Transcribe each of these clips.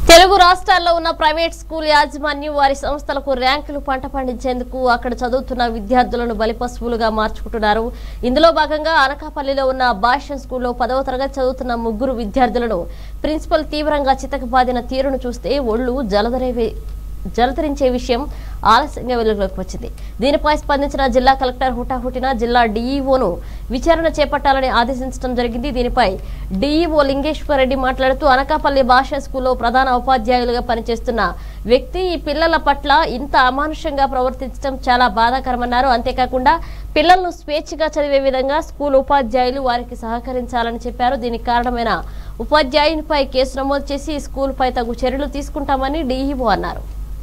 తెలుగు రాష్ట్రాల్లో ఉన్న private school యాజమాన్యం వారి సంస్థలకు ర్యాంకులు పంట పండించేందుకు అక్కడ చదువుతున్న విద్యార్థులను బలిపశువులుగా మార్చుకుంటున్నారు ఇందులో భాగంగా అనకాపల్లిలో ఉన్న భాష్యం స్కూల్లో పదవ తరగతి చదువుతున్న ముగ్గురు విద్యార్థులను ప్రిన్సిపల్ తీవ్రంగా చితకబాదిన తీరును చూస్తే ఒళ్ళు జలదరేవి జలతరించే విషయం ఆలస్యంగా వెలుగులోకి వచ్చింది దీనిపై స్పందించిన జిల్లా కలెక్టర్ హుటాహుటిన జిల్లా డీఈఓను విచారణ చేపట్టాలని ఆదేశించడం జరిగింది దీనిపై డీఈఓ లింగేశ్వర్ రెడ్డి మాట్లాడుతూ అనకాపల్లి భాషా స్కూల్లో ప్రధాన ఉపాధ్యాయులుగా పనిచేస్తున్న వ్యక్తి ఈ పిల్లల పట్ల ఇంత అమానుషంగా ప్రవర్తించడం చాలా బాధాకరమన్నారు అంతేకాకుండా పిల్లలను స్వేచ్ఛగా చదివే విధంగా స్కూల్ ఉపాధ్యాయులు వారికి సహకరించాలని చెప్పారు దీనికి కారణమైన ఉపాధ్యాయునిపై కేసు నమోదు చేసి స్కూల్పై తగు చర్యలు తీసుకుంటామని డీఈఓ అన్నారు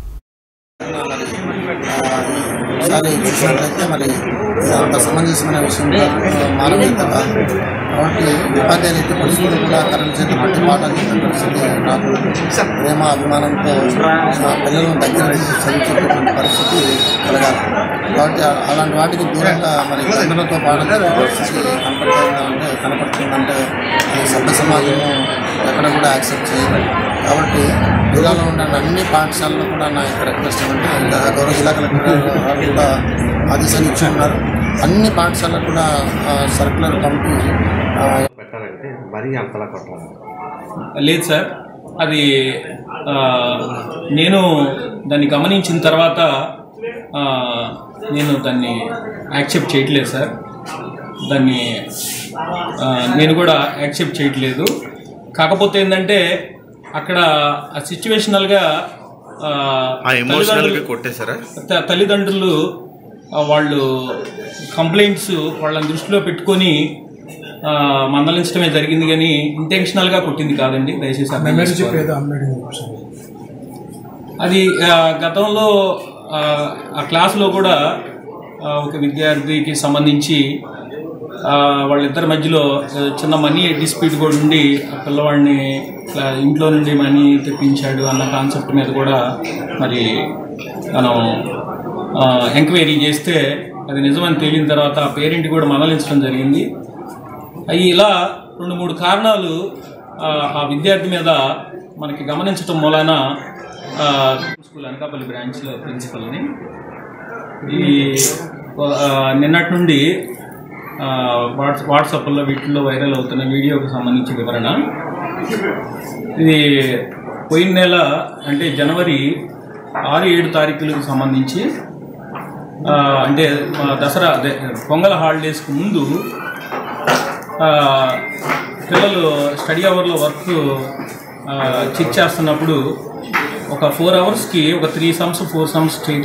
ఒకసారి చూసినట్లయితే మరి అంత సమంజసమైన విషయం కాదు. మానవీయత కాదు కాబట్టి ఉపాధ్యాయులు అయితే పరిస్థితులు కూడా కరెంట్ చేత మట్టి పాఠాలు చెప్పే పరిస్థితి నాకు ప్రేమ అభిమానంతో ఆ పిల్లలను దగ్గర నుంచి చదివించేటటువంటి పరిస్థితి కలగాలి కాబట్టి ఆ- అలాంటి వాటికి దూరంగా మరి తండ్రులతో పాఠం చెప్పే పరిస్థితి కనపడుతుందంటే కనపడుతుందంటే ఈ సభ్య సమాజము ఎక్కడ కూడా యాక్సెప్ట్ చేయదు కాబట్టి జిల్లాలో ఉన్న అన్ని పాఠశాలలో కూడా నా యొక్క రిక్వెస్ట్ ఏమంటే ఇంకా గౌరవ జిల్లా కలెక్టర్ గారు కూడా ఆదేశాలు ఇచ్చి ఉన్నారు అన్ని పాఠశాలకు కూడా ఆ, సర్కులర్ పంపి ఆ, పెట్టాలంటే మరీ అంతలా కొట్టాలి లేదు సార్ అది ఆ, నేను దాన్ని గమనించిన తర్వాత ఆ, నేను దాన్ని యాక్సెప్ట్ చేయట్లేదు సార్ దాన్ని ఆ, నేను కూడా యాక్సెప్ట్ చేయట్లేదు కాకపోతే ఏంటంటే అక్కడ ఆ సిచ్యువేషనల్గా ఆ ఎమోషనల్గా కొట్టేశారా త- తల్లిదండ్రులు ఆ, వాళ్ళు కంప్లైంట్స్ వాళ్ళని దృష్టిలో పెట్టుకొని ఆ, మందలించడమే జరిగింది కానీ ఇంటెన్షనల్గా కొట్టింది కాదండి దయచేసి అర్థం చేసుకోవాలి. అది ఆ, గతంలో ఆ, ఆ క్లాసులో కూడా ఆ, ఒక విద్యార్థికి సంబంధించి ఆ, వాళ్ళిద్దరి మధ్యలో ఆ, చిన్న మనీ డిస్ప్యూట్ కూడా ఉండి ఆ పిల్లవాడిని ఇట్లా ఇంట్లో నుండి మనీ తెప్పించాడు అన్న కాన్సెప్ట్ మీద కూడా మరి మనం ఎంక్వైరీ చేస్తే అది నిజమని తేలిన తర్వాత ఆ పేరెంట్ కూడా మనలించడం జరిగింది అవి ఇలా రెండు మూడు కారణాలు ఆ, ఆ విద్యార్థి మీద మనకి గమనించటం మూలాన ఆ, స్కూల్ అనకాపల్లి బ్రాంచ్లో ప్రిన్సిపల్ని ఈ ఆ, నిన్నటి నుండి ఆ, వాట్స్ వాట్సాప్లో వీటిల్లో వైరల్ అవుతున్న వీడియోకి సంబంధించి వివరణ ఇది పోయిన నెల అంటే జనవరి ఆరు ఏడు తారీఖులకు సంబంధించి ఆ, అంటే ఆ, దసరా అదే పొంగల్ హాలిడేస్కి ముందు ఆ, పిల్లలు స్టడీ అవర్లో వర్క్ చెక్ చేస్తున్నప్పుడు ఒక ఫోర్ అవర్స్కి ఒక త్రీ సమ్స్ ఫోర్ సమ్స్ చేయడం